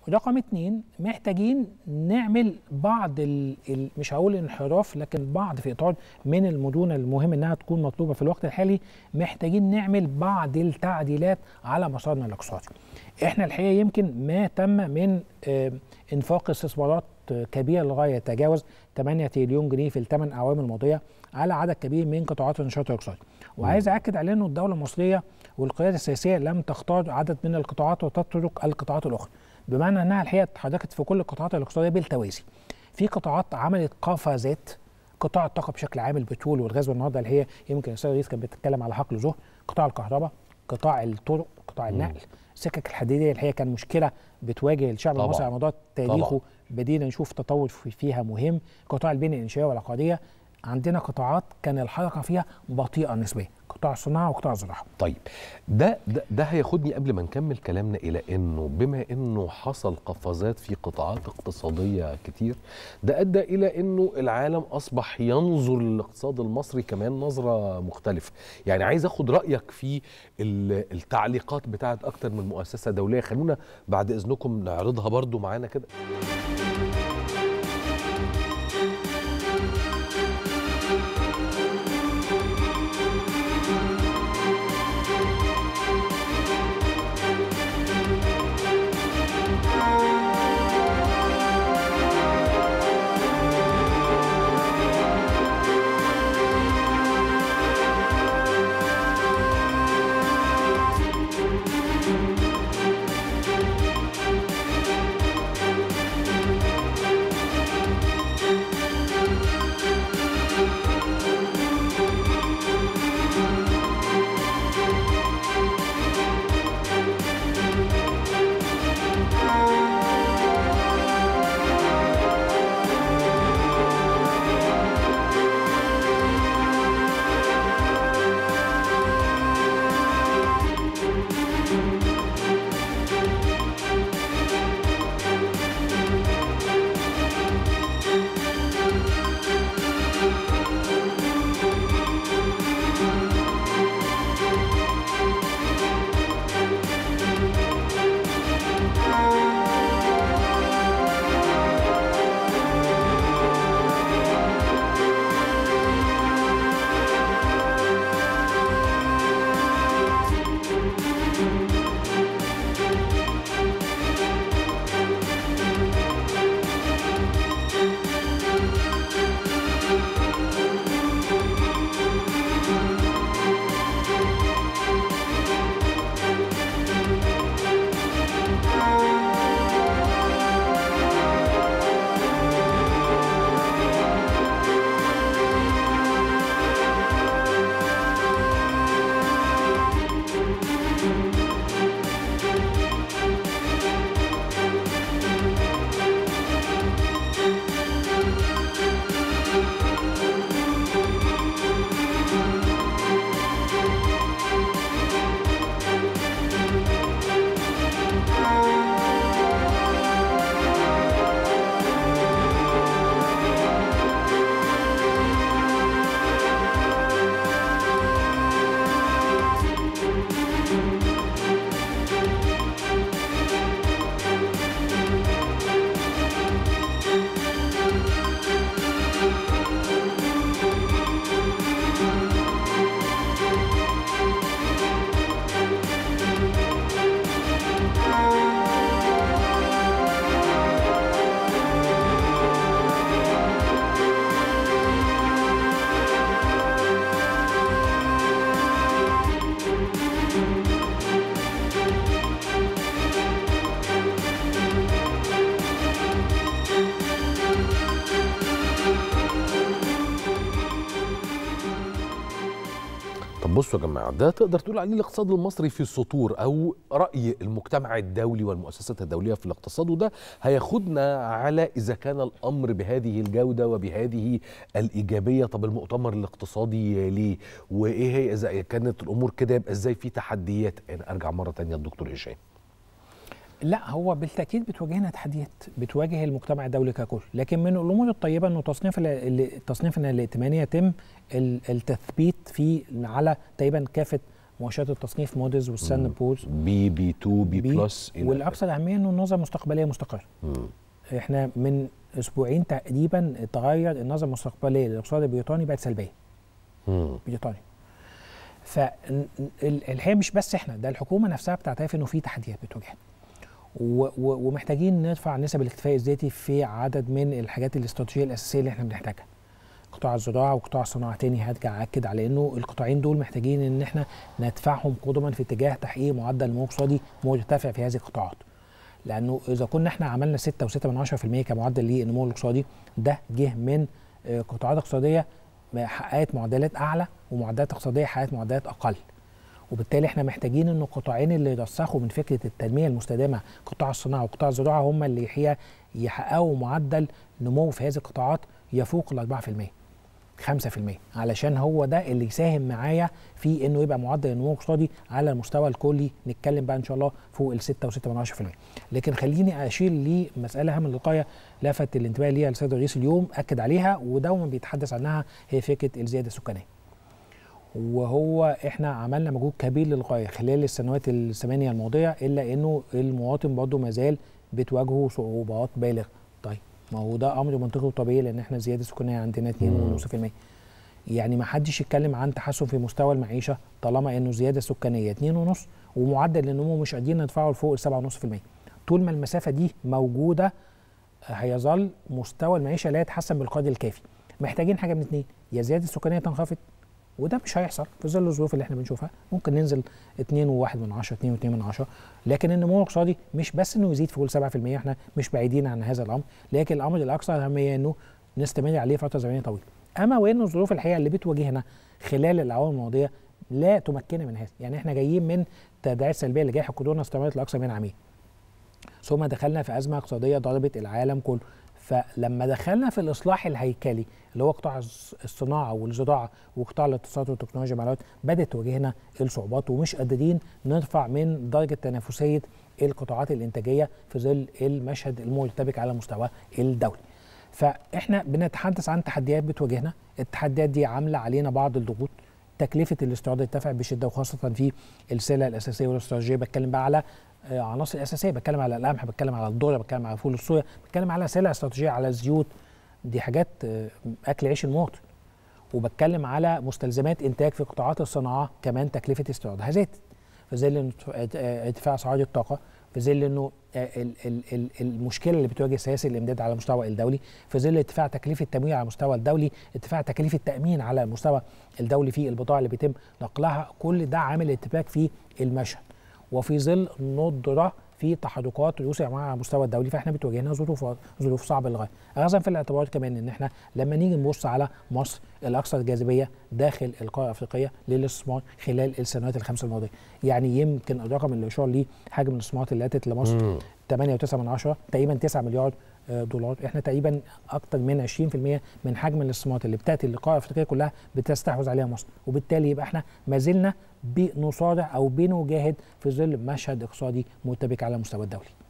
رقم اتنين محتاجين نعمل بعض ال ال مش هقول انحراف لكن بعض في اطار من المدن المهم انها تكون مطلوبه في الوقت الحالي محتاجين نعمل بعض التعديلات على مسارنا الاقتصادي. احنا الحقيقه يمكن ما تم من آه انفاق استثمارات كبيره للغايه يتجاوز 8 تريليون جنيه في الثمان اعوام الماضيه على عدد كبير من قطاعات النشاط الاقتصادي. وعايز اكد على انه الدوله المصريه والقياده السياسيه لم تختار عدد من القطاعات وتترك القطاعات الاخرى. بمعنى انها الحقيقه اتحركت في كل القطاعات الاقتصاديه بالتوازي. في قطاعات عملت قفزات قطاع الطاقه بشكل عام البترول والغاز والنهارده اللي هي يمكن الاستاذ رئيس كان بيتكلم على حقل ظهر، قطاع الكهرباء، قطاع الطرق، قطاع النقل، السكك الحديديه الحقيقه كان مشكله بتواجه الشعب المصري على مدار تاريخه بدينا نشوف تطور فيها مهم، قطاع البنيه الانشائيه والعقاريه عندنا قطاعات كان الحركه فيها بطيئه نسبيا قطاع الصناعه وقطاع الزراعه. طيب ده ده, ده هياخدني قبل ما نكمل كلامنا الى انه بما انه حصل قفزات في قطاعات اقتصاديه كتير ده ادى الى انه العالم اصبح ينظر للاقتصاد المصري كمان نظره مختلفه، يعني عايز اخد رايك في التعليقات بتاعت اكتر من مؤسسه دوليه، خلونا بعد اذنكم نعرضها برضو معانا كده. بصوا يا جماعه ده تقدر تقول عليه الاقتصاد المصري في سطور او راي المجتمع الدولي والمؤسسات الدوليه في الاقتصاد وده هياخدنا على اذا كان الامر بهذه الجوده وبهذه الايجابيه طب المؤتمر الاقتصادي ليه وايه هي اذا كانت الامور كده يبقى ازاي في تحديات انا ارجع مره ثانيه للدكتور هشام لا هو بالتاكيد بتواجهنا تحديات بتواجه المجتمع الدولي ككل لكن من الامور الطيبه انه تصنيف تصنيفنا الائتماني يتم التثبيت فيه على تقريبا كافه مؤشرات التصنيف موديز والساند بورز بي بي 2 بي بي بلس إلى والاكثر اهميه انه النظره المستقبليه مستقره مم. احنا من اسبوعين تقريبا اتغير النظره المستقبليه للاقتصاد البريطاني بقت سلبيه مم. بريطانيا فالحقيقه مش بس احنا ده الحكومه نفسها بتعترف انه في تحديات بتواجهنا و- و- ومحتاجين نرفع نسب الاكتفاء الذاتي في عدد من الحاجات الاستراتيجيه الاساسيه اللي احنا بنحتاجها قطاع الزراعه وقطاع الصناعه تاني هرجع اكد على انه القطاعين دول محتاجين ان احنا ندفعهم قدما في اتجاه تحقيق معدل نمو اقتصادي مرتفع في هذه القطاعات لانه اذا كنا احنا عملنا 6 و6% كمعدل للنمو الاقتصادي ده جه من آه، قطاعات اقتصاديه حققت معدلات اعلى ومعدلات اقتصاديه حققت معدلات اقل وبالتالي احنا محتاجين ان القطاعين اللي يرسخوا من فكره التنميه المستدامه قطاع الصناعه وقطاع الزراعه هم اللي هي يحققوا معدل نمو في هذه القطاعات يفوق ال 4% 5% علشان هو ده اللي يساهم معايا في انه يبقى معدل النمو الاقتصادي على المستوى الكلي نتكلم بقى ان شاء الله فوق ال 6 و6% لكن خليني اشير لمساله هامه للغايه لفت الانتباه ليها السيد الرئيس اليوم اكد عليها ودوما بيتحدث عنها هي فكره الزياده السكانيه وهو احنا عملنا مجهود كبير للغايه خلال السنوات الثمانيه الماضيه الا انه المواطن برضه ما زال بتواجهه صعوبات بالغه طيب ما هو ده امر منطقي وطبيعي لان احنا الزياده السكانيه عندنا 2.5% يعني ما حدش يتكلم عن تحسن في مستوى المعيشه طالما انه زياده سكانيه 2.5 ومعدل النمو مش قادرين ندفعه لفوق ال 7.5% طول ما المسافه دي موجوده هيظل مستوى المعيشه لا يتحسن بالقدر الكافي محتاجين حاجه من اتنين يا زياده السكانيه تنخفض وده مش هيحصل في ظل الظروف اللي احنا بنشوفها ممكن ننزل 2 و1 من 10 2 و2 من 10 لكن النمو الاقتصادي مش بس انه يزيد فوق 7% احنا مش بعيدين عن هذا الامر لكن الامر الاكثر اهميه انه نستمر عليه فتره زمنيه طويله اما وان الظروف الحقيقه اللي بتواجهنا خلال الاعوام الماضيه لا تمكننا من هذا يعني احنا جايين من تداعيات سلبيه لجائحه كورونا استمرت لاكثر من عامين ثم دخلنا في ازمه اقتصاديه ضربت العالم كله فلما دخلنا في الاصلاح الهيكلي اللي هو قطاع الصناعه والزراعه وقطاع الاتصالات والتكنولوجيا المعلومات بدات تواجهنا الصعوبات ومش قادرين نرفع من درجه تنافسيه القطاعات الانتاجيه في ظل المشهد المرتبك على المستوى الدولي. فاحنا بنتحدث عن تحديات بتواجهنا، التحديات دي عامله علينا بعض الضغوط تكلفه الاستيراد ارتفعت بشده وخاصه في السلع الاساسيه والاستراتيجيه بتكلم بقى على عناصر اساسيه بتكلم على القمح بتكلم على الذره بتكلم على فول الصويا بتكلم على سلع استراتيجيه على الزيوت دي حاجات اكل عيش المواطن وبتكلم على مستلزمات انتاج في قطاعات الصناعه كمان تكلفه استيرادها زادت في ظل ارتفاع اسعار الطاقه في ظل انه المشكله اللي بتواجه سياسه الامداد على المستوى الدولي في ظل ارتفاع تكلفه التمويل على المستوى الدولي ارتفاع تكلفه التامين على المستوى الدولي في البضائع اللي بيتم نقلها كل ده عامل ارتباك في المشهد وفي ظل ندره في تحركات روسيا على المستوى الدولي فاحنا بتواجهنا ظروف ظروف صعبه للغايه اخذا في الاعتبار كمان ان احنا لما نيجي نبص على مصر الاكثر جاذبيه داخل القاره الافريقيه للاستثمار خلال السنوات الخمس الماضيه يعني يمكن الرقم اللي اشار ليه حجم الاستثمارات اللي اتت لمصر 8.9 من عشرة تقريبا 9 مليار دولار احنا تقريبا اكثر من 20% من حجم الاستثمارات اللي بتاتي للقاره الافريقيه كلها بتستحوذ عليها مصر وبالتالي يبقى احنا ما زلنا بنصارع او بنجاهد في ظل مشهد اقتصادي مرتبك على المستوى الدولي